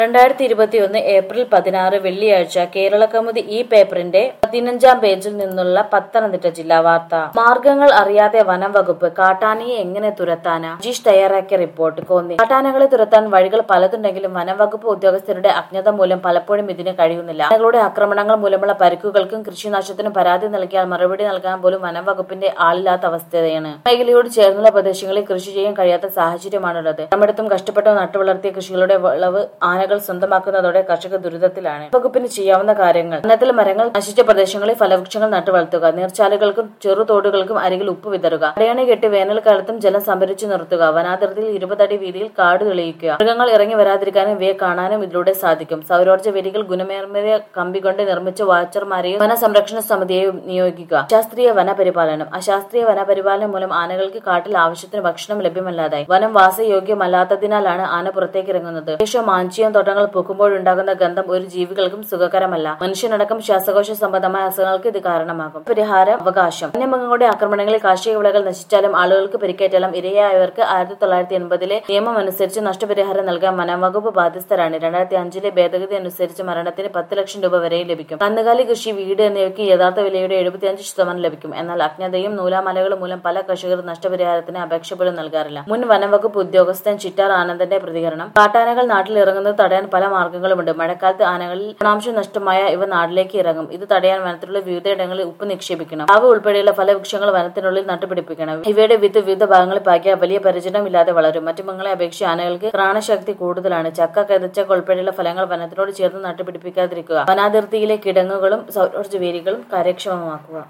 രണ്ടായിരത്തി ഇരുപത്തിയൊന്ന് ഏപ്രിൽ പതിനാറ് വെള്ളിയാഴ്ച കേരളകൗമുദി ഈ പേപ്പറിന്റെ പതിനഞ്ചാം പേജിൽ നിന്നുള്ള പത്തനംതിട്ട ജില്ലാ വാർത്ത മാർഗങ്ങൾ അറിയാതെ വനം വകുപ്പ് കാട്ടാനയെ എങ്ങനെ തുരത്താനാ ജിഷ് തയ്യാറാക്കിയ റിപ്പോർട്ട് കോന്നി കാട്ടാനകളെ തുരത്താൻ വഴികൾ പലതുണ്ടെങ്കിലും വനം വകുപ്പ് ഉദ്യോഗസ്ഥരുടെ അജ്ഞത മൂലം പലപ്പോഴും ഇതിന് കഴിയുന്നില്ല ആനകളുടെ ആക്രമണങ്ങൾ മൂലമുള്ള പരിക്കുകൾക്കും കൃഷിനാശത്തിനും പരാതി നൽകിയാൽ മറുപടി നൽകാൻ പോലും വനം വകുപ്പിന്റെ ആളില്ലാത്ത അവസ്ഥയാണ് മേഖലയോട് ചേർന്നുള്ള പ്രദേശങ്ങളിൽ കൃഷി ചെയ്യാൻ കഴിയാത്ത സാഹചര്യമാണുള്ളത് പണമെടുത്തും കഷ്ടപ്പെട്ടും നട്ടുവളർത്തിയ കൃഷികളുടെ വിളവ് ആനകൾ സ്വന്തമാക്കുന്നതോടെ കർഷക ദുരിതത്തിലാണ് വകുപ്പിന് ചെയ്യാവുന്ന കാര്യങ്ങൾ വനത്തിൽ മരങ്ങൾ നശിച്ച പ്രദേശങ്ങളിൽ ഫലവൃക്ഷങ്ങൾ നട്ടുവളർത്തുക നീർച്ചാലുകൾക്കും ചെറുതോടുകൾക്കും അരികിൽ ഉപ്പ് വിതറുക അടയണ കെട്ടി വേനൽക്കാലത്തും ജലം സംഭരിച്ചു നിർത്തുക വനാതിർത്തിയിൽ ഇരുപതടി വീതിയിൽ കാട് തെളിയിക്കുക മൃഗങ്ങൾ ഇറങ്ങി വരാതിരിക്കാനും ഇവയെ കാണാനും ഇതിലൂടെ സാധിക്കും സൗരോർജ്ജ വേലികൾ ഗുണമേറിയ കമ്പി കൊണ്ട് നിർമ്മിച്ച വാച്ചർമാരെയും വനസംരക്ഷണ സമിതിയെയും നിയോഗിക്കുക അശാസ്ത്രീയ വനപരിപാലനം അശാസ്ത്രീയ വനപരിപാലനം മൂലം ആനകൾക്ക് കാട്ടിൽ ആവശ്യത്തിന് ഭക്ഷണം ലഭ്യമല്ലാതായി വനം വാസയോഗ്യമല്ലാത്തതിനാലാണ് ആന പുറത്തേക്ക് ഇറങ്ങുന്നത് ശേഷം മാഞ്ചിയം തോട്ടങ്ങൾ പൂക്കുമ്പോഴുണ്ടാകുന്ന ഗന്ധം ഒരു ജീവികൾക്കും സുഖകരമല്ല മനുഷ്യനടക്കം ശ്വാസകോശ സംബന്ധമായ അസുഖങ്ങൾക്ക് ഇത് കാരണമാകും പരിഹാരം അവകാശം വന്യമൃഗങ്ങളുടെ ആക്രമണങ്ങളിൽ കാർഷിക വിളകൾ നശിച്ചാലും ആളുകൾക്ക് പരിക്കേറ്റാലും ഇരയായവർക്ക് ആയിരത്തി തൊള്ളായിരത്തി എൺപതിലെ നിയമം അനുസരിച്ച് നഷ്ടപരിഹാരം നൽകാൻ വനംവകുപ്പ് ബാധ്യസ്ഥരാണ് രണ്ടായിരത്തി അഞ്ചിലെ ഭേദഗതി അനുസരിച്ച് മരണത്തിന് പത്ത് ലക്ഷം രൂപ വരെയും ലഭിക്കും കന്നുകാലി കൃഷി വീട് എന്നിവയ്ക്ക് യഥാർത്ഥ വിലയുടെ എഴുപത്തിയഞ്ച് ശതമാനം ലഭിക്കും എന്നാൽ അജ്ഞതയും നൂലാമലകളും മൂലം പല കർഷകർ നഷ്ടപരിഹാരത്തിന് അപേക്ഷ പോലും നൽകാറില്ല മുൻ വനംവകുപ്പ് ഉദ്യോഗസ്ഥൻ ചിറ്റാർ ആനന്ദന്റെ പ്രതികരണം കാട്ടാനകൾ നാട്ടിൽ ഇറങ്ങുന്നത് തടയാൻ പല മാർഗങ്ങളുമുണ്ട് മഴക്കാലത്ത് ആനകളിൽ ഗുണാംശം നഷ്ടമായ ഇവ നാട്ടിലേക്ക് ഇറങ്ങും ഇത് തടയാൻ വനത്തിലുള്ള വിവിധയിടങ്ങളിൽ ഉപ്പ് നിക്ഷേപിക്കണം അവ ഉൾപ്പെടെയുള്ള ഫലവൃക്ഷങ്ങൾ വനത്തിനുള്ളിൽ നട്ടുപിടിപ്പിക്കണം ഇവയുടെ വിത്ത് വിവിധ ഭാഗങ്ങളിൽ പാകിയാൽ വലിയ പരിചരണം ഇല്ലാതെ വളരും മറ്റു മൃഗങ്ങളെ അപേക്ഷിച്ച് ആനകൾക്ക് പ്രാണശക്തി കൂടുതലാണ് ചക്ക കതിച്ചക്ക ഉൾപ്പെടെയുള്ള ഫലങ്ങൾ വനത്തിനോട് ചേർന്ന് നട്ടുപിടിപ്പിക്കാതിരിക്കുക വനാതിർത്തിയിലെ കിടങ്ങുകളും സൗരോർജ്ജ വേലികളും കാര്യക്ഷമമാക്കുക